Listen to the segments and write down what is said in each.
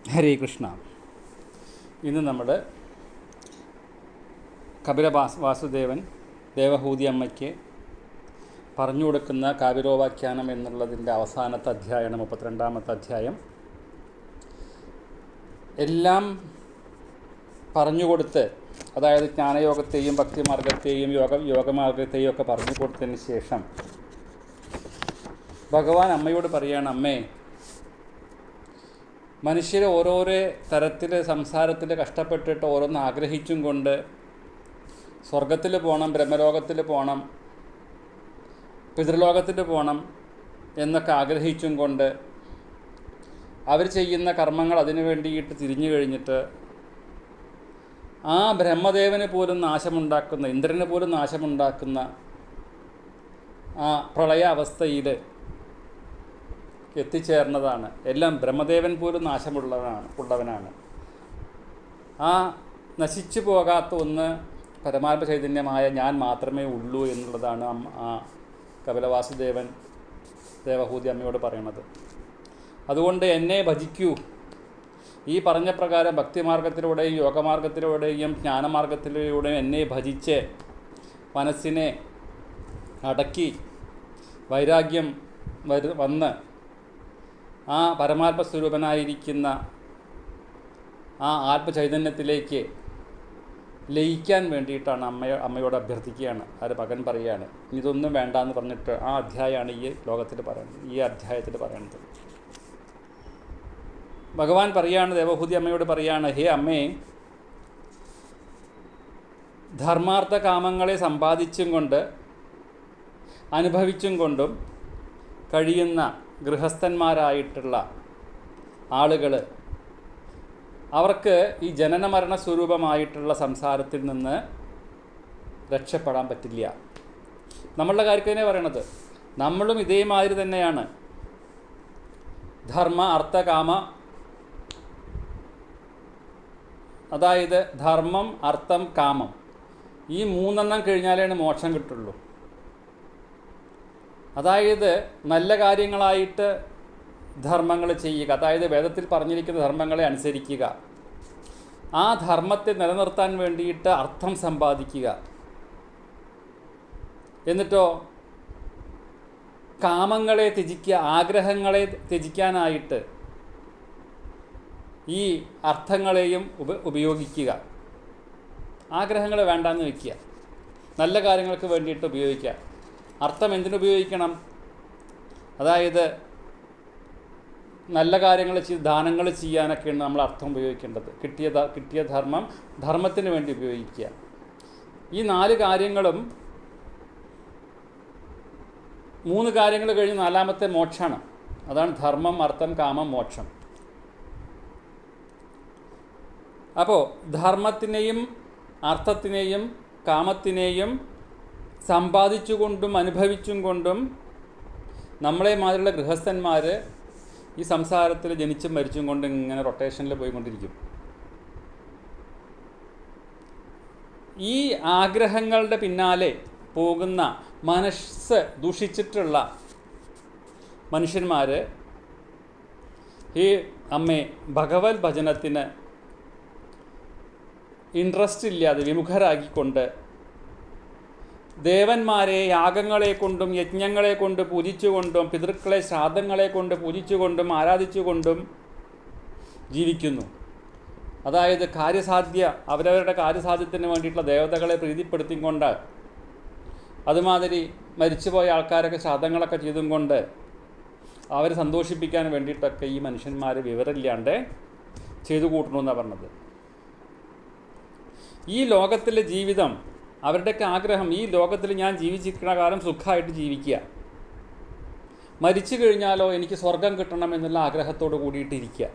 ഹരേ കൃഷ്ണ ഇന്ന് നമ്മൾ കപില വാസ് വാസുദേവൻ ദേവഹൂതി അമ്മയ്ക്ക് പറഞ്ഞു കൊടുക്കുന്ന കാവിരോപാഖ്യാനം എന്നുള്ളതിൻ്റെ അവസാനത്തെ അധ്യായമാണ് മുപ്പത്തിരണ്ടാമത്തെ അധ്യായം എല്ലാം പറഞ്ഞുകൊടുത്ത് അതായത് ജ്ഞാനയോഗത്തെയും ഭക്തിമാർഗത്തെയും യോഗ യോഗമാർഗത്തെയും ഒക്കെ പറഞ്ഞു കൊടുത്തതിന് ശേഷം ഭഗവാൻ അമ്മയോട് പറയാണ് അമ്മേ മനുഷ്യർ ഓരോരോ തരത്തിൽ സംസാരത്തിൽ കഷ്ടപ്പെട്ടിട്ട് ഓരോന്ന് ആഗ്രഹിച്ചും കൊണ്ട് സ്വർഗത്തിൽ പോകണം ബ്രഹ്മലോകത്തിൽ പോകണം പിതൃലോകത്തിൽ പോകണം എന്നൊക്കെ ആഗ്രഹിച്ചും കൊണ്ട് അവർ ചെയ്യുന്ന കർമ്മങ്ങൾ അതിനു വേണ്ടിയിട്ട് തിരിഞ്ഞു കഴിഞ്ഞിട്ട് ആ ബ്രഹ്മദേവന് പോലും നാശമുണ്ടാക്കുന്ന ഇന്ദ്രന് പോലും നാശമുണ്ടാക്കുന്ന ആ പ്രളയ അവസ്ഥയിൽ എത്തിച്ചേർന്നതാണ് എല്ലാം ബ്രഹ്മദേവൻ പോലും നാശമുള്ളവനാണ് ഉള്ളവനാണ് ആ നശിച്ചു പോകാത്ത ഒന്ന് പരമാത്മ ചൈതന്യമായ ഞാൻ മാത്രമേ ഉള്ളൂ എന്നുള്ളതാണ് അമ്മ ആ കപിലവാസുദേവൻ ദേവഹൂതി അമ്മയോട് പറയണത് അതുകൊണ്ട് എന്നെ ഭജിക്കൂ ഈ പറഞ്ഞ പ്രകാരം ഭക്തിമാർഗത്തിലൂടെയും യോഗമാർഗത്തിലൂടെയും ജ്ഞാനമാർഗത്തിലൂടെയും എന്നെ ഭജിച്ച് മനസ്സിനെ അടക്കി വൈരാഗ്യം വരു വന്ന് ആ പരമാത്മ സ്വരൂപനായിരിക്കുന്ന ആ ആത്മചൈതന്യത്തിലേക്ക് ലയിക്കാൻ വേണ്ടിയിട്ടാണ് അമ്മ അമ്മയോട് അഭ്യർത്ഥിക്കുകയാണ് ആര് മകൻ പറയുകയാണ് ഇതൊന്നും വേണ്ട എന്ന് പറഞ്ഞിട്ട് ആ അധ്യായമാണ് ഈ ലോകത്തിൽ പറയുന്നത് ഈ അധ്യായത്തിൽ പറയുന്നത് ഭഗവാൻ പറയാണ് ദേവഭൂതി അമ്മയോട് പറയാണ് ഹേ അമ്മേ ധർമാർത്ഥ കാമങ്ങളെ സമ്പാദിച്ചും കൊണ്ട് അനുഭവിച്ചും കൊണ്ടും കഴിയുന്ന ഗൃഹസ്ഥന്മാരായിട്ടുള്ള ആളുകൾ അവർക്ക് ഈ ജനന മരണ സ്വരൂപമായിട്ടുള്ള സംസാരത്തിൽ നിന്ന് രക്ഷപ്പെടാൻ പറ്റില്ല നമ്മളുടെ കാര്യത്തിൽ തന്നെ പറയണത് നമ്മളും ഇതേമാതിരി തന്നെയാണ് ധർമ്മ അർത്ഥ കാമ അതായത് ധർമ്മം അർത്ഥം കാമം ഈ മൂന്നെണ്ണം കഴിഞ്ഞാലേ മോക്ഷം കിട്ടുള്ളൂ അതായത് നല്ല കാര്യങ്ങളായിട്ട് ധർമ്മങ്ങൾ ചെയ്യുക അതായത് വേദത്തിൽ പറഞ്ഞിരിക്കുന്ന ധർമ്മങ്ങളെ അനുസരിക്കുക ആ ധർമ്മത്തെ നിലനിർത്താൻ വേണ്ടിയിട്ട് അർത്ഥം സമ്പാദിക്കുക എന്നിട്ടോ കാമങ്ങളെ ത്യജിക്കുക ആഗ്രഹങ്ങളെ ത്യജിക്കാനായിട്ട് ഈ അർത്ഥങ്ങളെയും ഉപ ഉപയോഗിക്കുക ആഗ്രഹങ്ങൾ വേണ്ടാന്ന് വയ്ക്കുക നല്ല കാര്യങ്ങൾക്ക് വേണ്ടിയിട്ട് ഉപയോഗിക്കുക അർത്ഥം എന്തിനുപയോഗിക്കണം അതായത് നല്ല കാര്യങ്ങൾ ചെയ്ത് ദാനങ്ങൾ ചെയ്യാനൊക്കെയാണ് നമ്മൾ അർത്ഥം ഉപയോഗിക്കേണ്ടത് കിട്ടിയ കിട്ടിയ ധർമ്മം ധർമ്മത്തിന് വേണ്ടി ഉപയോഗിക്കുക ഈ നാല് കാര്യങ്ങളും മൂന്ന് കാര്യങ്ങൾ കഴിഞ്ഞ് നാലാമത്തെ മോക്ഷമാണ് അതാണ് ധർമ്മം അർത്ഥം കാമം മോക്ഷം അപ്പോൾ ധർമ്മത്തിനെയും അർത്ഥത്തിനെയും കാമത്തിനെയും സമ്പാദിച്ചുകൊണ്ടും അനുഭവിച്ചും കൊണ്ടും നമ്മളെ മാതിരിയുള്ള ഗൃഹസ്ഥന്മാർ ഈ സംസാരത്തിൽ ജനിച്ചും മരിച്ചും കൊണ്ട് ഇങ്ങനെ റൊട്ടേഷനിൽ പോയിക്കൊണ്ടിരിക്കും ഈ ആഗ്രഹങ്ങളുടെ പിന്നാലെ പോകുന്ന മനസ്സ് ദൂഷിച്ചിട്ടുള്ള മനുഷ്യന്മാർ ഈ അമ്മേ ഭഗവത് ഭജനത്തിന് ഇൻട്രസ്റ്റ് ഇല്ലാതെ വിമുഖരാക്കിക്കൊണ്ട് ദേവന്മാരെ യാഗങ്ങളെ കൊണ്ടും യജ്ഞങ്ങളെ കൊണ്ട് പൂജിച്ചുകൊണ്ടും പിതൃക്കളെ ശ്രാദ്ധങ്ങളെ കൊണ്ട് പൂജിച്ചുകൊണ്ടും ആരാധിച്ചുകൊണ്ടും ജീവിക്കുന്നു അതായത് കാര്യസാധ്യ അവരവരുടെ കാര്യസാധ്യത്തിന് വേണ്ടിയിട്ടുള്ള ദേവതകളെ പ്രീതിപ്പെടുത്തിക്കൊണ്ട് അതുമാതിരി മരിച്ചുപോയ ആൾക്കാരൊക്കെ ശ്രാദ്ധങ്ങളൊക്കെ ചെയ്തും കൊണ്ട് അവരെ സന്തോഷിപ്പിക്കാൻ വേണ്ടിയിട്ടൊക്കെ ഈ മനുഷ്യന്മാർ വിവരമില്ലാണ്ട് ചെയ്തു കൂട്ടണമെന്നാണ് പറഞ്ഞത് ഈ ലോകത്തിലെ ജീവിതം അവരുടെയൊക്കെ ആഗ്രഹം ഈ ലോകത്തിൽ ഞാൻ ജീവിച്ചിരിക്കുന്ന കാലം സുഖമായിട്ട് ജീവിക്കുക മരിച്ചു കഴിഞ്ഞാലോ എനിക്ക് സ്വർഗം കിട്ടണം എന്നുള്ള ആഗ്രഹത്തോട് കൂടിയിട്ടിരിക്കുക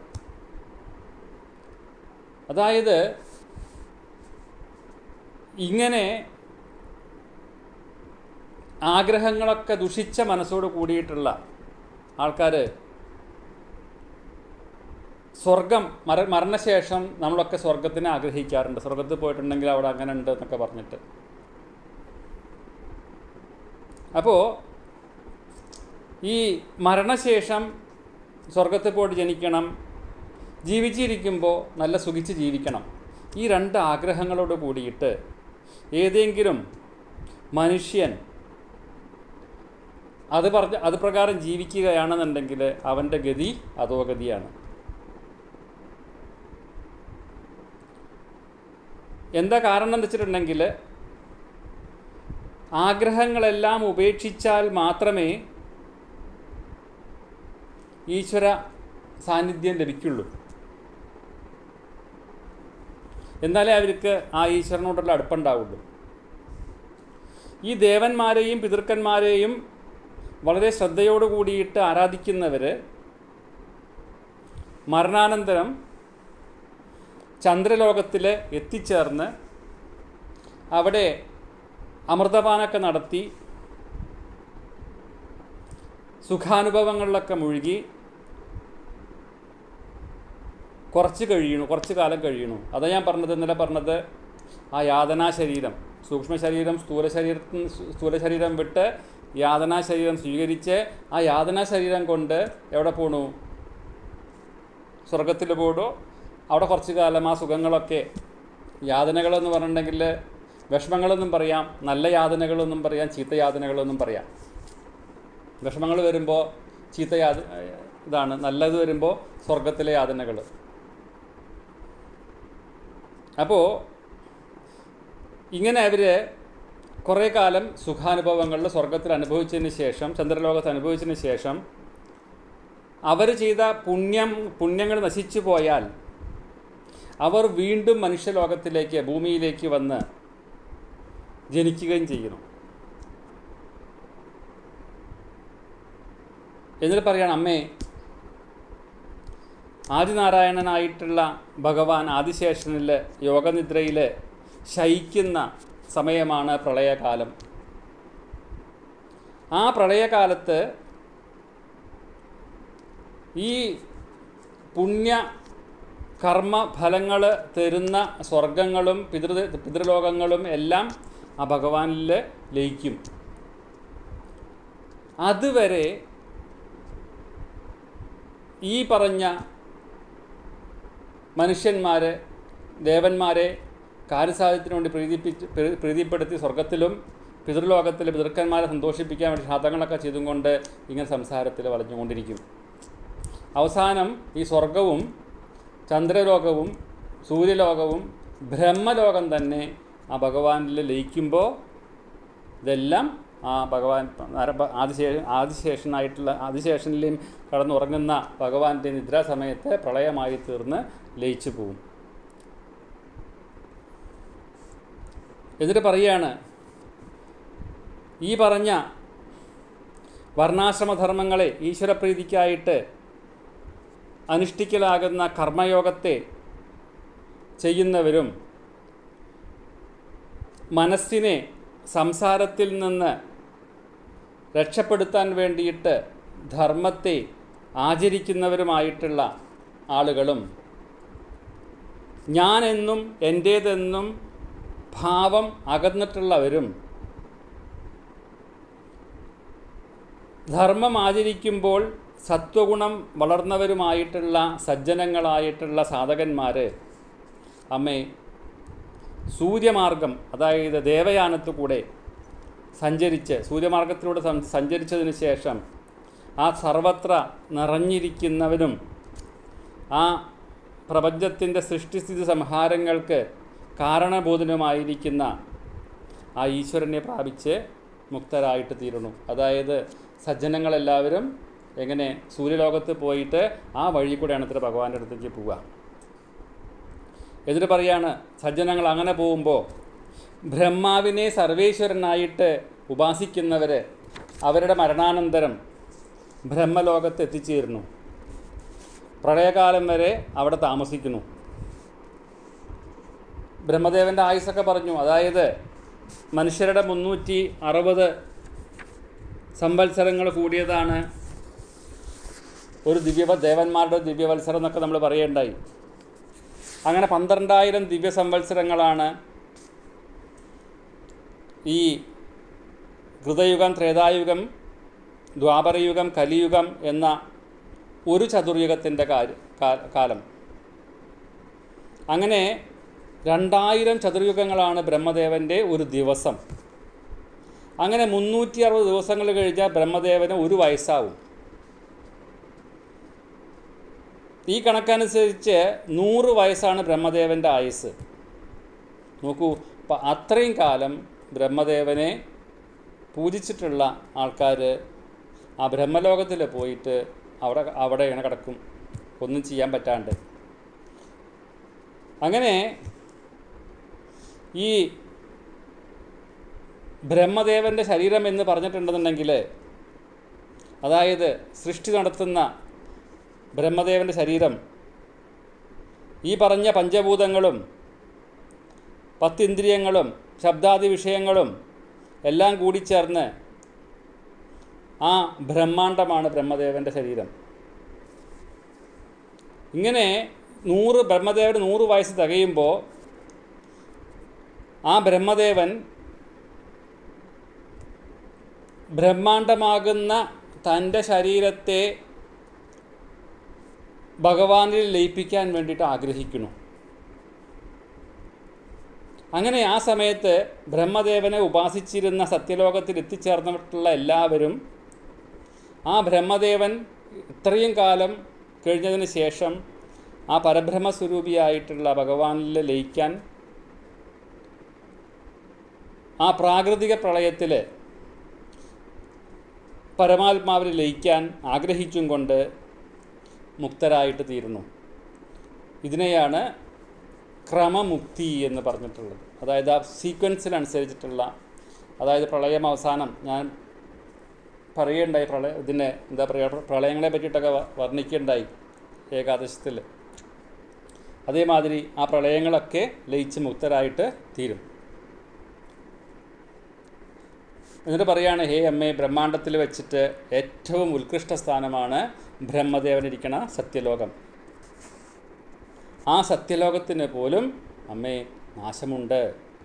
അതായത് ഇങ്ങനെ ആഗ്രഹങ്ങളൊക്കെ ദുഷിച്ച മനസ്സോട് കൂടിയിട്ടുള്ള ആൾക്കാർ സ്വർഗം മര മരണശേഷം നമ്മളൊക്കെ സ്വർഗത്തിനെ ആഗ്രഹിക്കാറുണ്ട് സ്വർഗത്തിൽ പോയിട്ടുണ്ടെങ്കിൽ അവിടെ അങ്ങനെ ഉണ്ട് എന്നൊക്കെ പറഞ്ഞിട്ട് അപ്പോൾ ഈ മരണശേഷം സ്വർഗത്തിൽ പോയിട്ട് ജനിക്കണം ജീവിച്ചിരിക്കുമ്പോൾ നല്ല സുഖിച്ച് ജീവിക്കണം ഈ രണ്ട് ആഗ്രഹങ്ങളോട് കൂടിയിട്ട് ഏതെങ്കിലും മനുഷ്യൻ അത് പറഞ്ഞ അത് പ്രകാരം ജീവിക്കുകയാണെന്നുണ്ടെങ്കിൽ അവൻ്റെ ഗതി അധോഗതിയാണ് എന്താ കാരണം എന്ന് വെച്ചിട്ടുണ്ടെങ്കിൽ ആഗ്രഹങ്ങളെല്ലാം ഉപേക്ഷിച്ചാൽ മാത്രമേ ഈശ്വര സാന്നിധ്യം ലഭിക്കുള്ളൂ എന്നാലേ അവർക്ക് ആ ഈശ്വരനോടുള്ള അടുപ്പുണ്ടാവുള്ളൂ ഈ ദേവന്മാരെയും പിതൃക്കന്മാരെയും വളരെ ശ്രദ്ധയോടു കൂടിയിട്ട് ആരാധിക്കുന്നവർ മരണാനന്തരം ചന്ദ്രലോകത്തിൽ എത്തിച്ചേർന്ന് അവിടെ അമൃതപാനൊക്കെ നടത്തി സുഖാനുഭവങ്ങളിലൊക്കെ മുഴുകി കുറച്ച് കഴിയണു കുറച്ച് കാലം കഴിയണു അതാ ഞാൻ പറഞ്ഞത് ഇന്നലെ പറഞ്ഞത് ആ യാതനാ ശരീരം സൂക്ഷ്മ ശരീരം സ്ഥൂല ശരീരത്തിൽ സ്ഥൂല ശരീരം വിട്ട് യാതനാ ശരീരം സ്വീകരിച്ച് ആ യാതനാ ശരീരം കൊണ്ട് എവിടെ പോണു സ്വർഗത്തിൽ പോടോ അവിടെ കുറച്ച് കാലം ആ സുഖങ്ങളൊക്കെ യാതനകളെന്ന് പറഞ്ഞിട്ടുണ്ടെങ്കിൽ വിഷമങ്ങളെന്നും പറയാം നല്ല യാതനകളെന്നും പറയാം ചീത്ത യാതനകളെന്നും പറയാം വിഷമങ്ങൾ വരുമ്പോൾ ചീത്ത യാത ഇതാണ് നല്ലത് വരുമ്പോൾ സ്വർഗത്തിലെ യാതനകൾ അപ്പോൾ ഇങ്ങനെ അവർ കുറേ കാലം സുഖാനുഭവങ്ങളിൽ സ്വർഗത്തിൽ അനുഭവിച്ചതിന് ശേഷം ചന്ദ്രലോകത്ത് അനുഭവിച്ചതിന് ശേഷം അവർ ചെയ്ത പുണ്യം പുണ്യങ്ങൾ നശിച്ചു പോയാൽ അവർ വീണ്ടും മനുഷ്യലോകത്തിലേക്ക് ഭൂമിയിലേക്ക് വന്ന് ജനിക്കുകയും ചെയ്യുന്നു എന്നിട്ട് പറയാണ് അമ്മേ ആദിനാരായണനായിട്ടുള്ള ഭഗവാൻ ആദിശേഷനിൽ യോഗനിദ്രയിൽ ശയിക്കുന്ന സമയമാണ് പ്രളയകാലം ആ പ്രളയകാലത്ത് ഈ പുണ്യ കർമ്മ ഫലങ്ങൾ തരുന്ന സ്വർഗങ്ങളും പിതൃ പിതൃലോകങ്ങളും എല്ലാം ആ ഭഗവാനിൽ ലയിക്കും അതുവരെ ഈ പറഞ്ഞ മനുഷ്യന്മാർ ദേവന്മാരെ കാര്യസാധ്യത്തിന് വേണ്ടി പ്രീതിപ്പിച്ച് പ്രീ- പ്രീതിപ്പെടുത്തി സ്വർഗത്തിലും പിതൃലോകത്തിലെ പിതൃക്കന്മാരെ സന്തോഷിപ്പിക്കാൻ വേണ്ടി ശ്രാദ്ധങ്ങളൊക്കെ ചെയ്തുകൊണ്ട് ഇങ്ങനെ സംസാരത്തിൽ വളഞ്ഞുകൊണ്ടിരിക്കും അവസാനം ഈ സ്വർഗവും ചന്ദ്രലോകവും സൂര്യലോകവും ബ്രഹ്മലോകം തന്നെ ആ ഭഗവാനിൽ ലയിക്കുമ്പോൾ ഇതെല്ലാം ആ ഭഗവാൻ നര- ആദിശേഷ ആദിശേഷനായിട്ടുള്ള ആദിശേഷനിലെയും കടന്നുറങ്ങുന്ന ഭഗവാന്റെ നിദ്രാസമയത്ത് പ്രളയമായി തീർന്ന് ലയിച്ചു പോവും എന്നിട്ട് പറയാണ് ഈ പറഞ്ഞ വർണ്ണാശ്രമധർമ്മങ്ങളെ ഈശ്വരപ്രീതിക്കായിട്ട് അനുഷ്ഠിക്കലാകുന്ന കർമ്മയോഗത്തെ ചെയ്യുന്നവരും മനസ്സിനെ സംസാരത്തിൽ നിന്ന് രക്ഷപ്പെടുത്താൻ വേണ്ടിയിട്ട് ധർമ്മത്തെ ആചരിക്കുന്നവരുമായിട്ടുള്ള ആളുകളും ഞാനെന്നും എൻ്റേതെന്നും ഭാവം അകന്നിട്ടുള്ളവരും ധർമ്മം ആചരിക്കുമ്പോൾ സത്വഗുണം വളർന്നവരുമായിട്ടുള്ള സജ്ജനങ്ങളായിട്ടുള്ള സാധകന്മാർ അമ്മേ സൂര്യമാർഗം അതായത് ദേവയാനത്തു കൂടെ സഞ്ചരിച്ച് സൂര്യമാർഗത്തിലൂടെ സം- സഞ്ചരിച്ചതിന് ശേഷം ആ സർവത്ര നിറഞ്ഞിരിക്കുന്നവനും ആ പ്രപഞ്ചത്തിൻ്റെ സൃഷ്ടിസ്ഥിതി സംഹാരങ്ങൾക്ക് കാരണബോധനുമായിരിക്കുന്ന ആ ഈശ്വരനെ പ്രാപിച്ച് മുക്തരായിട്ട് തീരുന്നു അതായത് സജ്ജനങ്ങളെല്ലാവരും എങ്ങനെ സൂര്യലോകത്ത് പോയിട്ട് ആ വഴി കൂടെയാണ് ഇത്ര ഭഗവാന്റെ അടുത്തേക്ക് പോവുക എന്നിട്ട് പറയാണ് സജ്ജനങ്ങൾ അങ്ങനെ പോകുമ്പോൾ ബ്രഹ്മാവിനെ സർവേശ്വരനായിട്ട് ഉപാസിക്കുന്നവർ അവരുടെ മരണാനന്തരം ബ്രഹ്മലോകത്ത് എത്തിച്ചേരുന്നു പ്രളയകാലം വരെ അവിടെ താമസിക്കുന്നു ബ്രഹ്മദേവൻ്റെ ആയുസ്സൊക്കെ പറഞ്ഞു അതായത് മനുഷ്യരുടെ മുന്നൂറ്റി അറുപത് സംവത്സരങ്ങൾ കൂടിയതാണ് ഒരു ദിവ്യ ദേവന്മാരുടെ ദിവ്യവത്സരം എന്നൊക്കെ നമ്മൾ പറയേണ്ടായി അങ്ങനെ പന്ത്രണ്ടായിരം ദിവ്യ സംവത്സരങ്ങളാണ് ഈ കൃതയുഗം ത്രേതായുഗം ദ്വാപരയുഗം കലിയുഗം എന്ന ഒരു ചതുർയുഗത്തിൻ്റെ കാര്യ കാ- കാലം അങ്ങനെ രണ്ടായിരം ചതുർയുഗങ്ങളാണ് ബ്രഹ്മദേവൻ്റെ ഒരു ദിവസം അങ്ങനെ മുന്നൂറ്റി അറുപത് ദിവസങ്ങൾ കഴിഞ്ഞാൽ ബ്രഹ്മദേവന് ഒരു വയസ്സാവും ഈ കണക്കനുസരിച്ച് നൂറ് വയസ്സാണ് ബ്രഹ്മദേവൻ്റെ ആയുസ് നോക്കൂ അപ്പം അത്രയും കാലം ബ്രഹ്മദേവനെ പൂജിച്ചിട്ടുള്ള ആൾക്കാർ ആ ബ്രഹ്മലോകത്തിൽ പോയിട്ട് അവിടെ അവിടെ ഇങ്ങനെ കിടക്കും ഒന്നും ചെയ്യാൻ പറ്റാണ്ട് അങ്ങനെ ഈ ബ്രഹ്മദേവൻ്റെ ശരീരം എന്ന് പറഞ്ഞിട്ടുണ്ടെന്നുണ്ടെങ്കിൽ അതായത് സൃഷ്ടി നടത്തുന്ന ബ്രഹ്മദേവൻ്റെ ശരീരം ഈ പറഞ്ഞ പഞ്ചഭൂതങ്ങളും പത്തിന്ദ്രിയങ്ങളും ശബ്ദാദി വിഷയങ്ങളും എല്ലാം കൂടി ചേർന്ന് ആ ബ്രഹ്മാണ്ടമാണ് ബ്രഹ്മദേവൻ്റെ ശരീരം ഇങ്ങനെ നൂറ് ബ്രഹ്മദേവന് നൂറ് വയസ്സ് തികയുമ്പോൾ ആ ബ്രഹ്മദേവൻ ബ്രഹ്മാണ്ടമാകുന്ന തൻ്റെ ശരീരത്തെ ഭഗവാനിൽ ലയിപ്പിക്കാൻ വേണ്ടിയിട്ട് ആഗ്രഹിക്കുന്നു അങ്ങനെ ആ സമയത്ത് ബ്രഹ്മദേവനെ ഉപാസിച്ചിരുന്ന സത്യലോകത്തിൽ എത്തിച്ചേർന്നിട്ടുള്ള എല്ലാവരും ആ ബ്രഹ്മദേവൻ ഇത്രയും കാലം കഴിഞ്ഞതിന് ശേഷം ആ പരബ്രഹ്മസ്വരൂപിയായിട്ടുള്ള ഭഗവാനിൽ ലയിക്കാൻ ആ പ്രാകൃതിക പ്രളയത്തിൽ പരമാത്മാവിൽ ലയിക്കാൻ ആഗ്രഹിച്ചും കൊണ്ട് മുക്തരായിട്ട് തീരുന്നു ഇതിനെയാണ് ക്രമമുക്തി എന്ന് പറഞ്ഞിട്ടുള്ളത് അതായത് ആ സീക്വൻസിനനുസരിച്ചിട്ടുള്ള അതായത് പ്രളയം അവസാനം ഞാൻ പറയുകയുണ്ടായി പ്രളയ ഇതിനെ എന്താ പറയുക പ്രളയങ്ങളെ പറ്റിയിട്ടൊക്കെ വ- വർണ്ണിക്കുകയുണ്ടായി ഏകാദശത്തിൽ അതേമാതിരി ആ പ്രളയങ്ങളൊക്കെ ലയിച്ച് മുക്തരായിട്ട് തീരും എന്നിട്ട് പറയാണ് ഹേ അമ്മേ ബ്രഹ്മാണ്ടത്തിൽ വെച്ചിട്ട് ഏറ്റവും ഉത്കൃഷ്ട സ്ഥാനമാണ് ബ്രഹ്മദേവനിരിക്കണ സത്യലോകം ആ സത്യലോകത്തിന് പോലും അമ്മേ നാശമുണ്ട്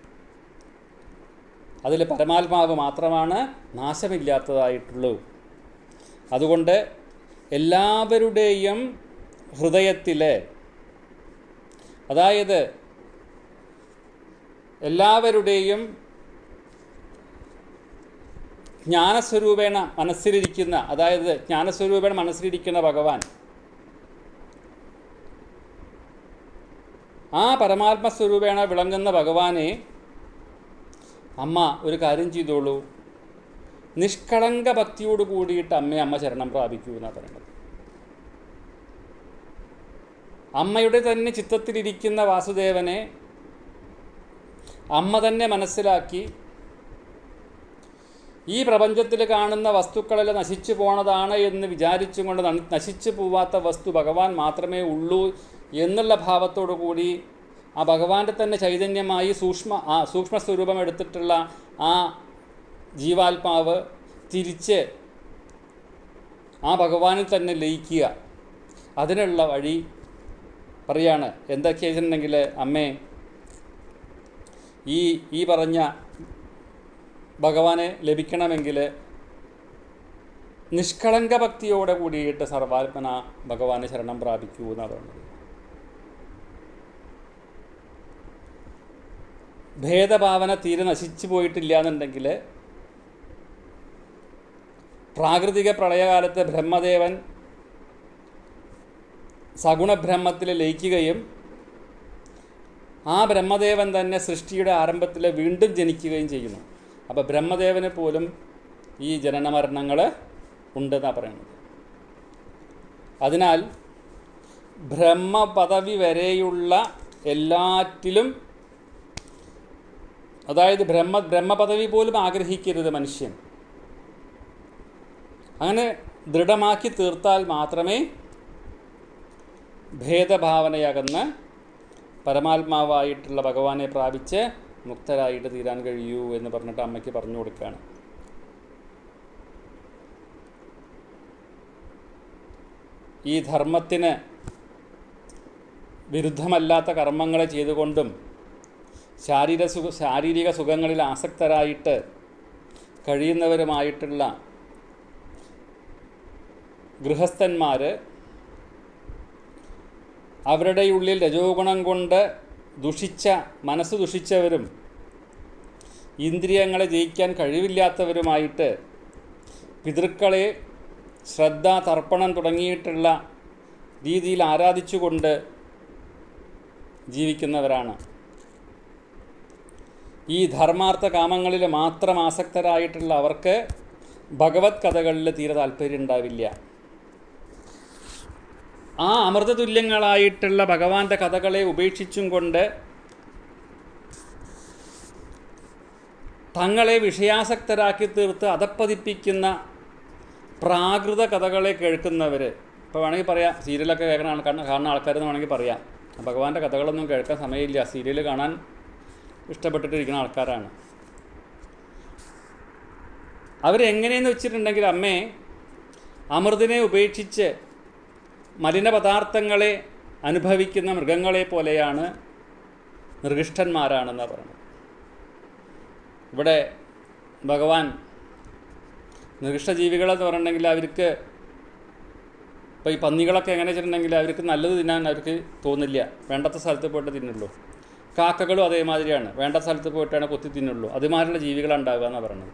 അതിൽ പരമാത്മാവ് മാത്രമാണ് നാശമില്ലാത്തതായിട്ടുള്ളൂ അതുകൊണ്ട് എല്ലാവരുടെയും ഹൃദയത്തിൽ അതായത് എല്ലാവരുടെയും ജ്ഞാനസ്വരൂപേണ മനസ്സിലിരിക്കുന്ന അതായത് ജ്ഞാനസ്വരൂപേണ മനസ്സിലിരിക്കുന്ന ഭഗവാൻ ആ പരമാത്മസ്വരൂപേണ വിളങ്ങുന്ന ഭഗവാനെ അമ്മ ഒരു കാര്യം ചെയ്തോളൂ നിഷ്കളങ്ക ഭക്തിയോട് കൂടിയിട്ട് അമ്മയെ അമ്മ ശരണം പ്രാപിക്കൂ എന്നാണ് പറയുന്നത് അമ്മയുടെ തന്നെ ചിത്തത്തിലിരിക്കുന്ന വാസുദേവനെ അമ്മ തന്നെ മനസ്സിലാക്കി ഈ പ്രപഞ്ചത്തിൽ കാണുന്ന വസ്തുക്കളെല്ലാം നശിച്ചു പോണതാണ് എന്ന് വിചാരിച്ചും കൊണ്ട് ന- നശിച്ചു പോവാത്ത വസ്തു ഭഗവാൻ മാത്രമേ ഉള്ളൂ എന്നുള്ള ഭാവത്തോടു കൂടി ആ ഭഗവാന്റെ തന്നെ ചൈതന്യമായി സൂക്ഷ്മ ആ സൂക്ഷ്മ സ്വരൂപം എടുത്തിട്ടുള്ള ആ ജീവാത്മാവ് തിരിച്ച് ആ ഭഗവാനിൽ തന്നെ ലയിക്കുക അതിനുള്ള വഴി പറയാണ് എന്തൊക്കെയാ വെച്ചിട്ടുണ്ടെങ്കിൽ അമ്മേ ഈ ഈ പറഞ്ഞ ഭഗവാനെ ലഭിക്കണമെങ്കിൽ നിഷ്കളങ്ക ഭക്തിയോടെ കൂടിയിട്ട് സർവാത്മന ഭഗവാനെ ശരണം പ്രാപിക്കൂ എന്നാണ് പറയുന്നത് ഭേദഭാവന തീരെ നശിച്ചു പോയിട്ടില്ല എന്നുണ്ടെങ്കിൽ പ്രാകൃതിക പ്രളയകാലത്ത് ബ്രഹ്മദേവൻ സഗുണബ്രഹ്മത്തിൽ ലയിക്കുകയും ആ ബ്രഹ്മദേവൻ തന്നെ സൃഷ്ടിയുടെ ആരംഭത്തിൽ വീണ്ടും ജനിക്കുകയും ചെയ്യുന്നു അപ്പോൾ ബ്രഹ്മദേവന് പോലും ഈ ജനനമരണങ്ങൾ ഉണ്ടെന്നാണ് പറയുന്നത് അതിനാൽ ബ്രഹ്മപദവി വരെയുള്ള എല്ലാറ്റിലും അതായത് ബ്രഹ്മ ബ്രഹ്മപദവി പോലും ആഗ്രഹിക്കരുത് മനുഷ്യൻ അങ്ങനെ ദൃഢമാക്കി തീർത്താൽ മാത്രമേ ഭേദഭാവനയകന്ന് പരമാത്മാവായിട്ടുള്ള ഭഗവാനെ പ്രാപിച്ച് മുക്തരായിട്ട് തീരാൻ കഴിയൂ എന്ന് പറഞ്ഞിട്ട് അമ്മയ്ക്ക് പറഞ്ഞു കൊടുക്കുകയാണ് ഈ ധർമ്മത്തിന് വിരുദ്ധമല്ലാത്ത കർമ്മങ്ങളെ ചെയ്തുകൊണ്ടും ശാരീര സുഖ ശാരീരിക സുഖങ്ങളിൽ ആസക്തരായിട്ട് കഴിയുന്നവരുമായിട്ടുള്ള ഗൃഹസ്ഥന്മാർ അവരുടെ ഉള്ളിൽ രജോഗുണം കൊണ്ട് ദുഷിച്ച മനസ്സ് ദുഷിച്ചവരും ഇന്ദ്രിയങ്ങളെ ജയിക്കാൻ കഴിവില്ലാത്തവരുമായിട്ട് പിതൃക്കളെ ശ്രദ്ധ തർപ്പണം തുടങ്ങിയിട്ടുള്ള രീതിയിൽ ആരാധിച്ചുകൊണ്ട് ജീവിക്കുന്നവരാണ് ഈ ധർമാർത്ഥ കാമങ്ങളിൽ മാത്രം ആസക്തരായിട്ടുള്ള അവർക്ക് ഭഗവത് കഥകളിൽ തീരെ താല്പര്യം ഉണ്ടാവില്ല ആ അമൃതതുല്യങ്ങളായിട്ടുള്ള ഭഗവാന്റെ കഥകളെ ഉപേക്ഷിച്ചും കൊണ്ട് തങ്ങളെ വിഷയാസക്തരാക്കി തീർത്ത് അതപ്പതിപ്പിക്കുന്ന പ്രാകൃത കഥകളെ കേൾക്കുന്നവർ ഇപ്പോൾ വേണമെങ്കിൽ പറയാം സീരിയലൊക്കെ കേൾക്കുന്ന ആൾ കാണുന്ന ആൾക്കാരെന്ന് വേണമെങ്കിൽ പറയാം ഭഗവാന്റെ കഥകളൊന്നും കേൾക്കാൻ സമയമില്ല സീരിയൽ കാണാൻ ഇഷ്ടപ്പെട്ടിട്ടിരിക്കുന്ന ആൾക്കാരാണ് അവരെങ്ങനെയെന്ന് വെച്ചിട്ടുണ്ടെങ്കിൽ അമ്മേ അമൃതിനെ ഉപേക്ഷിച്ച് മലിന പദാർത്ഥങ്ങളെ അനുഭവിക്കുന്ന മൃഗങ്ങളെ പോലെയാണ് നിർഗിഷ്ടന്മാരാണെന്നാണ് പറയുന്നത് ഇവിടെ ഭഗവാൻ നിർഗിഷ്ടജീവികളെന്ന് പറഞ്ഞിട്ടുണ്ടെങ്കിൽ അവർക്ക് ഇപ്പോൾ ഈ പന്നികളൊക്കെ എങ്ങനെ വെച്ചിട്ടുണ്ടെങ്കിൽ അവർക്ക് നല്ലത് തിന്നാൻ അവർക്ക് തോന്നില്ല വേണ്ടാത്ത സ്ഥലത്ത് പോയിട്ട് തിന്നുള്ളൂ കാക്കകളും അതേമാതിരിയാണ് വേണ്ട സ്ഥലത്ത് പോയിട്ടാണ് കൊത്തി തിന്നുള്ളൂ അതുമാതിരിയുള്ള ജീവികളാണ് ഉണ്ടാവുക എന്നാണ് പറയുന്നത്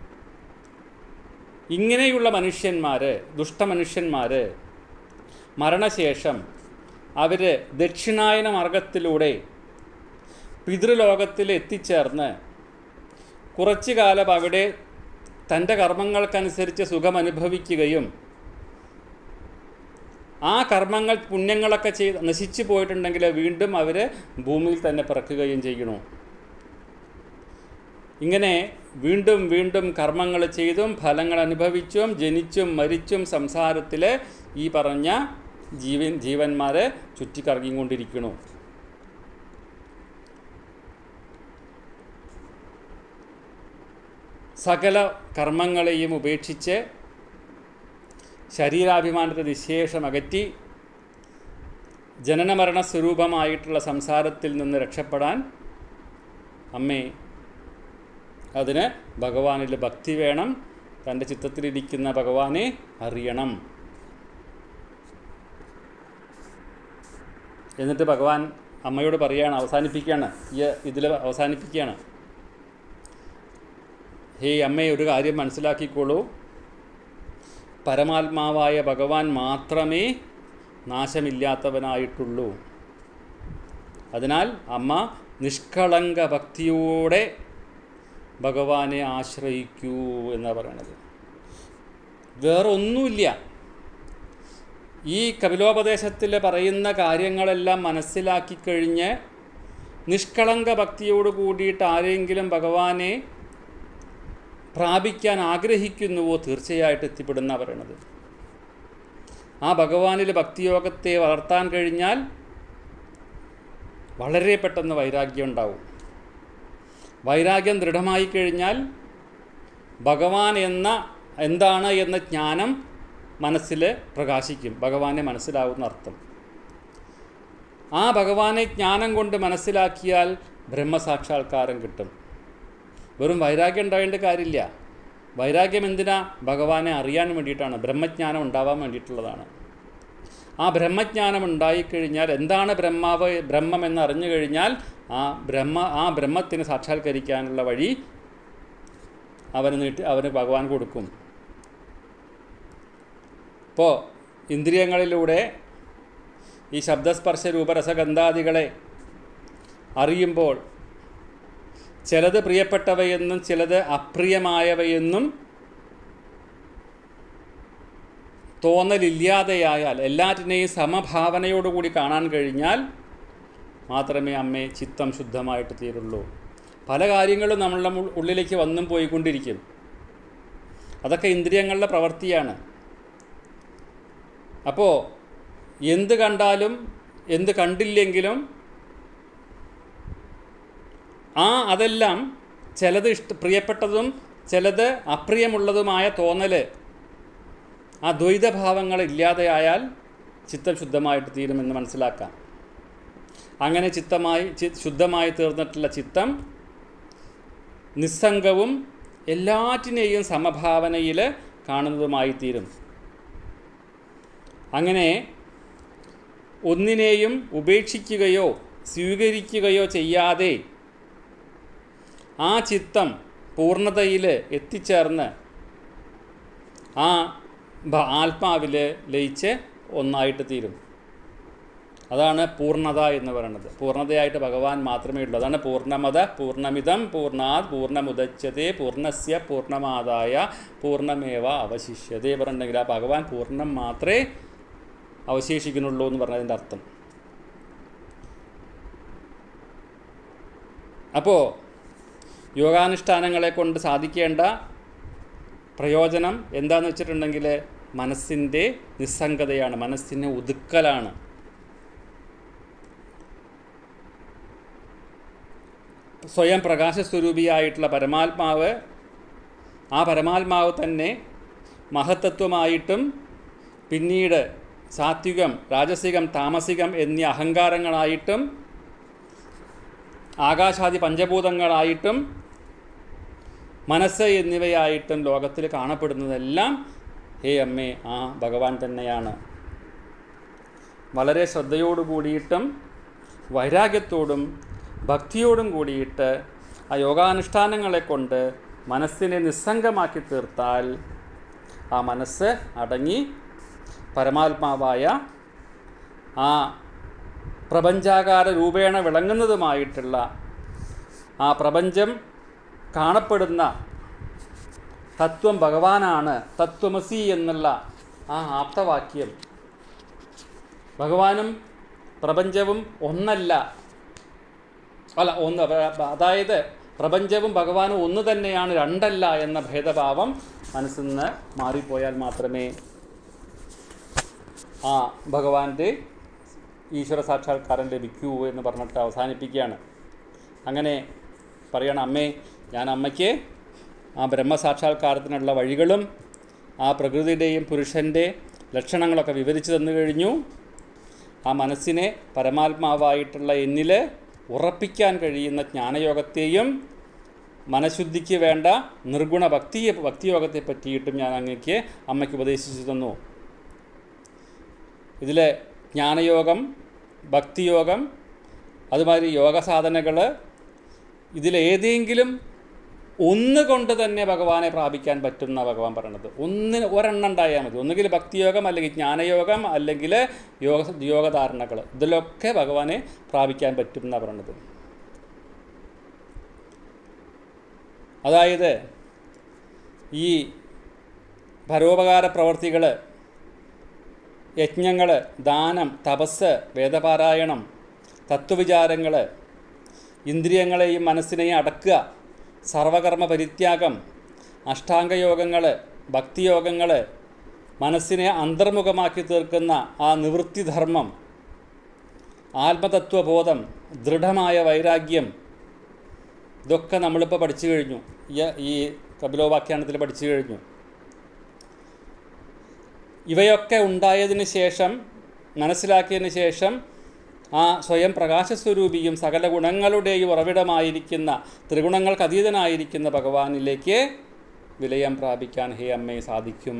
ഇങ്ങനെയുള്ള മനുഷ്യന്മാർ ദുഷ്ടമനുഷ്യന്മാർ മരണശേഷം അവർ ദക്ഷിണായന മാർഗത്തിലൂടെ പിതൃലോകത്തിൽ എത്തിച്ചേർന്ന് കുറച്ചു കാലം അവിടെ തൻ്റെ കർമ്മങ്ങൾക്കനുസരിച്ച് സുഖം അനുഭവിക്കുകയും ആ കർമ്മങ്ങൾ പുണ്യങ്ങളൊക്കെ ചെയ്ത് നശിച്ചു പോയിട്ടുണ്ടെങ്കിൽ വീണ്ടും അവർ ഭൂമിയിൽ തന്നെ പിറക്കുകയും ചെയ്യണു ഇങ്ങനെ വീണ്ടും വീണ്ടും കർമ്മങ്ങൾ ചെയ്തും ഫലങ്ങൾ അനുഭവിച്ചും ജനിച്ചും മരിച്ചും സംസാരത്തിൽ ഈ പറഞ്ഞ ജീവൻ ജീവന്മാരെ ചുറ്റിക്കറങ്ങിക്കൊണ്ടിരിക്കണു സകല കർമ്മങ്ങളെയും ഉപേക്ഷിച്ച് ശരീരാഭിമാനത്തെ നിശേഷം അകറ്റി ജനനമരണ സ്വരൂപമായിട്ടുള്ള സംസാരത്തിൽ നിന്ന് രക്ഷപ്പെടാൻ അമ്മേ അതിന് ഭഗവാനിൽ ഭക്തി വേണം തൻ്റെ ചിത്തത്തിലിരിക്കുന്ന ഭഗവാനെ അറിയണം എന്നിട്ട് ഭഗവാൻ അമ്മയോട് പറയുകയാണ് അവസാനിപ്പിക്കുകയാണ് ഈ ഇതിൽ അവസാനിപ്പിക്കുകയാണ് ഹേ അമ്മയെ ഒരു കാര്യം മനസ്സിലാക്കിക്കോളൂ പരമാത്മാവായ ഭഗവാൻ മാത്രമേ നാശമില്ലാത്തവനായിട്ടുള്ളൂ അതിനാൽ അമ്മ നിഷ്കളങ്ക ഭക്തിയോടെ ഭഗവാനെ ആശ്രയിക്കൂ എന്നാണ് പറയണത് വേറെ ഒന്നുമില്ല ഈ കപിലോപദേശത്തിൽ പറയുന്ന കാര്യങ്ങളെല്ലാം മനസ്സിലാക്കി കഴിഞ്ഞ് നിഷ്കളങ്ക ഭക്തിയോട് കൂടിയിട്ട് ആരെങ്കിലും ഭഗവാനെ പ്രാപിക്കാൻ ആഗ്രഹിക്കുന്നുവോ തീർച്ചയായിട്ടും എത്തിപ്പെടുന്ന പറയണത് ആ ഭഗവാനിൽ ഭക്തിയോഗത്തെ വളർത്താൻ കഴിഞ്ഞാൽ വളരെ പെട്ടെന്ന് വൈരാഗ്യം ഉണ്ടാവും വൈരാഗ്യം ദൃഢമായി കഴിഞ്ഞാൽ ഭഗവാൻ എന്ന എന്താണ് എന്ന ജ്ഞാനം മനസ്സിൽ പ്രകാശിക്കും ഭഗവാനെ മനസ്സിലാവുന്ന അർത്ഥം ആ ഭഗവാനെ ജ്ഞാനം കൊണ്ട് മനസ്സിലാക്കിയാൽ ബ്രഹ്മസാക്ഷാത്കാരം കിട്ടും വെറും വൈരാഗ്യം ഉണ്ടാവേണ്ട കാര്യമില്ല വൈരാഗ്യം എന്തിനാ ഭഗവാനെ അറിയാൻ വേണ്ടിയിട്ടാണ് ബ്രഹ്മജ്ഞാനം ഉണ്ടാവാൻ വേണ്ടിയിട്ടുള്ളതാണ് ആ ബ്രഹ്മജ്ഞാനം ഉണ്ടായിക്കഴിഞ്ഞാൽ എന്താണ് ബ്രഹ്മാവ് ബ്രഹ്മം എന്ന് അറിഞ്ഞു കഴിഞ്ഞാൽ ആ ബ്രഹ്മ ആ ബ്രഹ്മത്തിന് സാക്ഷാത്കരിക്കാനുള്ള വഴി അവന് നീട്ടി അവന് ഭഗവാൻ കൊടുക്കും ഇപ്പോൾ ഇന്ദ്രിയങ്ങളിലൂടെ ഈ ശബ്ദസ്പർശ രൂപരസഗന്ധാദികളെ അറിയുമ്പോൾ ചിലത് പ്രിയപ്പെട്ടവയെന്നും ചിലത് അപ്രിയമായവയെന്നും തോന്നലില്ലാതെയായാൽ എല്ലാറ്റിനെയും സമഭാവനയോടുകൂടി കാണാൻ കഴിഞ്ഞാൽ മാത്രമേ അമ്മേ ചിത്തം ശുദ്ധമായിട്ട് തീരുള്ളൂ പല കാര്യങ്ങളും നമ്മളുടെ ഉൾ- ഉള്ളിലേക്ക് വന്നും പോയിക്കൊണ്ടിരിക്കും അതൊക്കെ ഇന്ദ്രിയങ്ങളുടെ പ്രവൃത്തിയാണ് അപ്പോൾ എന്ത് കണ്ടാലും എന്ത് കണ്ടില്ലെങ്കിലും ആ അതെല്ലാം ചിലത് ഇഷ്ട പ്രിയപ്പെട്ടതും ചിലത് അപ്രിയമുള്ളതുമായ തോന്നൽ ആ ദ്വൈതഭാവങ്ങൾ ഇല്ലാതെയായാൽ ചിത്തം ശുദ്ധമായിട്ട് തീരുമെന്ന് മനസ്സിലാക്കാം അങ്ങനെ ചിത്തമായി ചി- ശുദ്ധമായി തീർന്നിട്ടുള്ള ചിത്തം നിസ്സംഗവും എല്ലാറ്റിനെയും സമഭാവനയിൽ കാണുന്നതുമായി തീരും അങ്ങനെ ഒന്നിനെയും ഉപേക്ഷിക്കുകയോ സ്വീകരിക്കുകയോ ചെയ്യാതെ ആ ചിത്തം പൂർണ്ണതയിൽ എത്തിച്ചേർന്ന് ആ ഭ- ആത്മാവിൽ ലയിച്ച് ഒന്നായിട്ട് തീരും അതാണ് പൂർണ്ണത എന്ന് പറയുന്നത് പൂർണ്ണതയായിട്ട് ഭഗവാൻ മാത്രമേ ഉള്ളൂ അതാണ് പൂർണ്ണമത പൂർണ്ണമിതം പൂർണ്ണാത് പൂർണ്ണമുദച്യത്തെ പൂർണ്ണസ്യ പൂർണ്ണമാതായ പൂർണ്ണമേവ അവശിഷ്യതേ പറഞ്ഞിട്ടുണ്ടെങ്കിൽ ആ ഭഗവാൻ പൂർണ്ണം മാത്രമേ അവശേഷിക്കുന്നുള്ളൂ എന്ന് പറഞ്ഞതിൻ്റെ അർത്ഥം അപ്പോൾ യോഗാനുഷ്ഠാനങ്ങളെ കൊണ്ട് സാധിക്കേണ്ട പ്രയോജനം എന്താന്ന് വെച്ചിട്ടുണ്ടെങ്കിൽ മനസ്സിൻ്റെ നിസ്സംഗതയാണ് മനസ്സിനെ ഒതുക്കലാണ് സ്വയം പ്രകാശസ്വരൂപിയായിട്ടുള്ള പരമാത്മാവ് ആ പരമാത്മാവ് തന്നെ മഹത്തത്വമായിട്ടും പിന്നീട് സാത്വികം രാജസികം താമസികം എന്നീ അഹങ്കാരങ്ങളായിട്ടും ആകാശാദി പഞ്ചഭൂതങ്ങളായിട്ടും മനസ്സ് എന്നിവയായിട്ടും ലോകത്തിൽ കാണപ്പെടുന്നതെല്ലാം ഹേ അമ്മേ ആ ഭഗവാൻ തന്നെയാണ് വളരെ ശ്രദ്ധയോടു കൂടിയിട്ടും വൈരാഗ്യത്തോടും ഭക്തിയോടും കൂടിയിട്ട് ആ യോഗാനുഷ്ഠാനങ്ങളെ കൊണ്ട് മനസ്സിനെ നിസ്സംഗമാക്കി തീർത്താൽ ആ മനസ്സ് അടങ്ങി പരമാത്മാവായ ആ പ്രപഞ്ചാകാര രൂപേണ വിളങ്ങുന്നതുമായിട്ടുള്ള ആ പ്രപഞ്ചം കാണപ്പെടുന്ന തത്വം ഭഗവാനാണ് തത്വമസി എന്നുള്ള ആ ആപ്തവാക്യം ഭഗവാനും പ്രപഞ്ചവും ഒന്നല്ല അല്ല ഒന്ന് അതായത് പ്രപഞ്ചവും ഭഗവാനും ഒന്ന് തന്നെയാണ് രണ്ടല്ല എന്ന ഭേദഭാവം മനസ്സിൽ നിന്ന് മാറിപ്പോയാൽ മാത്രമേ ആ ഭഗവാന്റെ ഈശ്വര സാക്ഷാത്കാരം ലഭിക്കൂ എന്ന് പറഞ്ഞിട്ട് അവസാനിപ്പിക്കുകയാണ് അങ്ങനെ പറയണം അമ്മേ ഞാൻ അമ്മയ്ക്ക് ആ ബ്രഹ്മസാക്ഷാത്കാരത്തിനുള്ള വഴികളും ആ പ്രകൃതിയുടെയും പുരുഷൻ്റെ ലക്ഷണങ്ങളൊക്കെ വിവരിച്ചു തന്നു കഴിഞ്ഞു ആ മനസ്സിനെ പരമാത്മാവായിട്ടുള്ള എന്നിൽ ഉറപ്പിക്കാൻ കഴിയുന്ന ജ്ഞാനയോഗത്തെയും മനഃശുദ്ധിക്ക് വേണ്ട നിർഗുണ ഭക്തി ഭക്തിയോഗത്തെ പറ്റിയിട്ടും ഞാൻ അങ്ങക്ക് അമ്മയ്ക്ക് ഉപദേശിച്ചു തന്നു ഇതിൽ ജ്ഞാനയോഗം ഭക്തിയോഗം അതുമാതിരി യോഗ സാധനകൾ ഇതിലേതെങ്കിലും ഒന്ന് കൊണ്ട് തന്നെ ഭഗവാനെ പ്രാപിക്കാൻ പറ്റുന്ന ഭഗവാൻ പറയണത് ഒന്നിന് ഒരെണ്ണം ഉണ്ടായാൽ മതി ഒന്നുകിൽ ഭക്തിയോഗം അല്ലെങ്കിൽ ജ്ഞാനയോഗം അല്ലെങ്കിൽ യോഗ യോഗധാരണകൾ ഇതിലൊക്കെ ഭഗവാനെ പ്രാപിക്കാൻ പറ്റും എന്നാണ് പറയണത് അതായത് ഈ പരോപകാര പ്രവർത്തികൾ യജ്ഞങ്ങൾ ദാനം തപസ് വേദപാരായണം തത്വവിചാരങ്ങൾ ഇന്ദ്രിയങ്ങളെയും മനസ്സിനെയും അടക്കുക സർവകർമ്മ പരിത്യാഗം അഷ്ടാംഗയോഗങ്ങൾ ഭക്തിയോഗങ്ങൾ മനസ്സിനെ അന്തർമുഖമാക്കി തീർക്കുന്ന ആ നിവൃത്തിധർമ്മം ആത്മതത്വബോധം ദൃഢമായ വൈരാഗ്യം ഇതൊക്കെ നമ്മളിപ്പോൾ പഠിച്ചു കഴിഞ്ഞു ഈ- ഈ കപിലോവാഖ്യാനത്തിൽ പഠിച്ചു കഴിഞ്ഞു ഇവയൊക്കെ ഉണ്ടായതിന് ശേഷം മനസ്സിലാക്കിയതിന് ശേഷം ആ സ്വയം പ്രകാശസ്വരൂപിയും സകല ഗുണങ്ങളുടെയും ഉറവിടമായിരിക്കുന്ന ത്രിഗുണങ്ങൾക്ക് അതീതനായിരിക്കുന്ന ഭഗവാനിലേക്ക് വിലയം പ്രാപിക്കാൻ ഹേ അമ്മയെ സാധിക്കും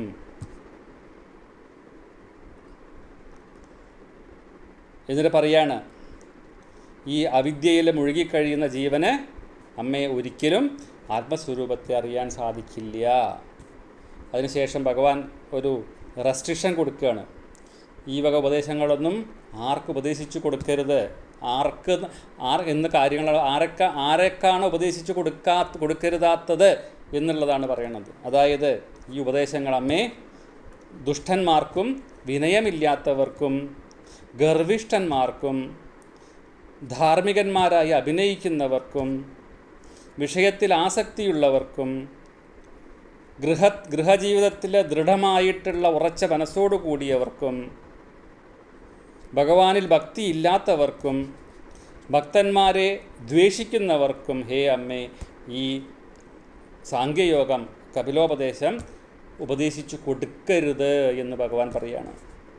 എന്നിട്ട് പറയാണ് ഈ അവിദ്യയിൽ മുഴുകിക്കഴിയുന്ന ജീവന് അമ്മയെ ഒരിക്കലും ആത്മസ്വരൂപത്തെ അറിയാൻ സാധിക്കില്ല അതിനുശേഷം ഭഗവാൻ ഒരു റെസ്ട്രിക്ഷൻ കൊടുക്കുകയാണ് ഈ വക ഉപദേശങ്ങളൊന്നും ആർക്ക് ഉപദേശിച്ചു കൊടുക്കരുത് ആർക്ക് ആർ എന്ന കാര്യങ്ങൾ ആരൊക്കെ ആരൊക്കെയാണ് ഉപദേശിച്ചു കൊടുക്കാ കൊടുക്കരുതാത്തത് എന്നുള്ളതാണ് പറയുന്നത് അതായത് ഈ ഉപദേശങ്ങൾ അമ്മേ ദുഷ്ടന്മാർക്കും വിനയമില്ലാത്തവർക്കും ഗർവിഷ്ഠന്മാർക്കും ധാർമ്മികന്മാരായി അഭിനയിക്കുന്നവർക്കും വിഷയത്തിൽ ആസക്തിയുള്ളവർക്കും ഗൃഹ ഗൃഹജീവിതത്തിൽ ദൃഢമായിട്ടുള്ള ഉറച്ച മനസ്സോടു കൂടിയവർക്കും ഭഗവാനിൽ ഭക്തി ഇല്ലാത്തവർക്കും ഭക്തന്മാരെ ദ്വേഷിക്കുന്നവർക്കും ഹേ അമ്മേ ഈ സാങ്കേയോഗം കപിലോപദേശം ഉപദേശിച്ചു കൊടുക്കരുത് എന്ന് ഭഗവാൻ പറയാണ്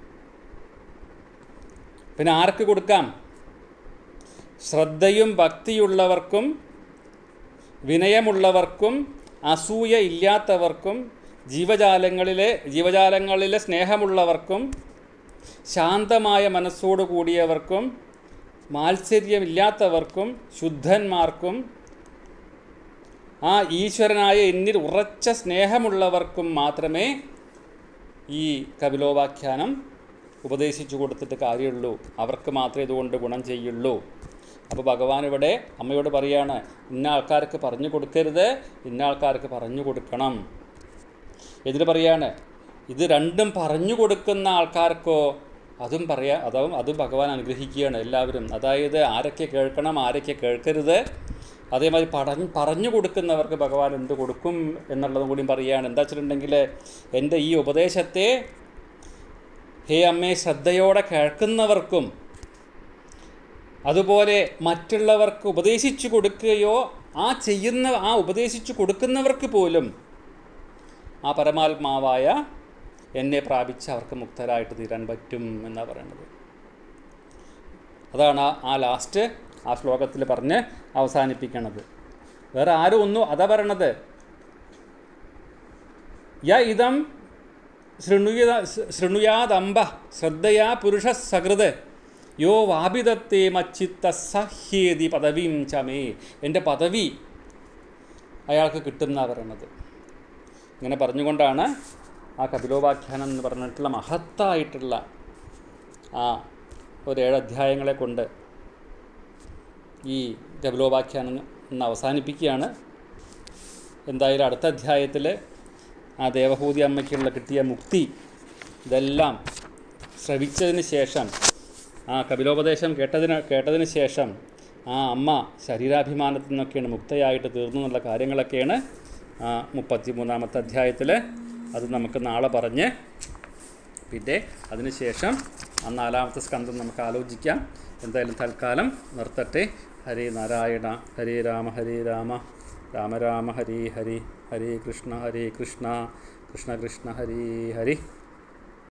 പിന്നെ ആർക്ക് കൊടുക്കാം ശ്രദ്ധയും ഭക്തിയുള്ളവർക്കും വിനയമുള്ളവർക്കും അസൂയ ഇല്ലാത്തവർക്കും ജീവജാലങ്ങളിലെ ജീവജാലങ്ങളിലെ സ്നേഹമുള്ളവർക്കും ശാന്തമായ മനസ്സോടു കൂടിയവർക്കും മാത്സര്യമില്ലാത്തവർക്കും ശുദ്ധന്മാർക്കും ആ ഈശ്വരനായ എന്നിൽ ഉറച്ച സ്നേഹമുള്ളവർക്കും മാത്രമേ ഈ കപിലോപാഖ്യാനം ഉപദേശിച്ചു കൊടുത്തിട്ട് കാര്യമുള്ളൂ അവർക്ക് മാത്രമേ ഇതുകൊണ്ട് ഗുണം ചെയ്യുള്ളൂ അപ്പോൾ ഭഗവാൻ ഇവിടെ അമ്മയോട് പറയാണ് ഇന്ന ആൾക്കാർക്ക് പറഞ്ഞു കൊടുക്കരുത് ഇന്ന ആൾക്കാർക്ക് പറഞ്ഞു കൊടുക്കണം എന്നിട്ട് പറയാണ് ഇത് രണ്ടും പറഞ്ഞു കൊടുക്കുന്ന ആൾക്കാർക്കോ അതും പറയാ അതും അതും ഭഗവാൻ അനുഗ്രഹിക്കുകയാണ് എല്ലാവരും അതായത് ആരൊക്കെ കേൾക്കണം ആരൊക്കെ കേൾക്കരുത് അതേമാതിരി പഠഞ്ഞ് പറഞ്ഞു കൊടുക്കുന്നവർക്ക് ഭഗവാൻ എന്ത് കൊടുക്കും എന്നുള്ളതും കൂടി പറയുകയാണ് എന്താ വെച്ചിട്ടുണ്ടെങ്കിൽ എൻ്റെ ഈ ഉപദേശത്തെ ഹേ അമ്മേ ശ്രദ്ധയോടെ കേൾക്കുന്നവർക്കും അതുപോലെ മറ്റുള്ളവർക്ക് ഉപദേശിച്ചു കൊടുക്കുകയോ ആ ചെയ്യുന്ന ആ ഉപദേശിച്ചു കൊടുക്കുന്നവർക്ക് പോലും ആ പരമാത്മാവായ എന്നെ പ്രാപിച്ച് അവർക്ക് മുക്തരായിട്ട് തീരാൻ പറ്റും എന്നാണ് പറയുന്നത് അതാണ് ആ- ആ ലാസ്റ്റ് ആ ശ്ലോകത്തിൽ പറഞ്ഞ് അവസാനിപ്പിക്കണത് വേറെ ആരും ഒന്നും അതാ പറയണത് യ ഇതം ശൃണുയ ശൃണുയാദംബ ശ്രദ്ധയാ പുരുഷ സകൃത് യോ വാപിതത്തെ മച്ചിത്ത സഹ്യേതി പദവിം ചമേ എൻ്റെ പദവി അയാൾക്ക് കിട്ടുന്ന പറയണത് ഇങ്ങനെ പറഞ്ഞുകൊണ്ടാണ് ആ കപിലോപാഖ്യാനം എന്ന് പറഞ്ഞിട്ടുള്ള മഹത്തായിട്ടുള്ള ആ ഒരു ഏഴ് അധ്യായങ്ങളെ കൊണ്ട് ഈ കപിലോപാഖ്യാനം ഇന്ന് അവസാനിപ്പിക്കുകയാണ് എന്തായാലും അടുത്ത അധ്യായത്തിൽ ആ ദേവഹൂതി അമ്മയ്ക്കുള്ള കിട്ടിയ മുക്തി ഇതെല്ലാം ശ്രവിച്ചതിന് ശേഷം ആ കപിലോപദേശം കേട്ടതിന് കേട്ടതിന് ശേഷം ആ അമ്മ ശരീരാഭിമാനത്തിൽ നിന്നൊക്കെയാണ് മുക്തയായിട്ട് തീർന്നു എന്നുള്ള കാര്യങ്ങളൊക്കെയാണ് ആ മുപ്പത്തി മൂന്നാമത്തെ അധ്യായത്തിൽ അത് നമുക്ക് നാളെ പറഞ്ഞ് പിന്നെ അതിനുശേഷം ആ നാലാമത്തെ സ്കന്ധം നമുക്ക് ആലോചിക്കാം എന്തായാലും തൽക്കാലം നിർത്തട്ടെ ഹരേ നാരായണ ഹരേ രാമ ഹരേ രാമ രാമ രാമ ഹരേ ഹരി ഹരേ കൃഷ്ണ ഹരേ കൃഷ്ണ കൃഷ്ണ കൃഷ്ണ ഹരേ ഹരി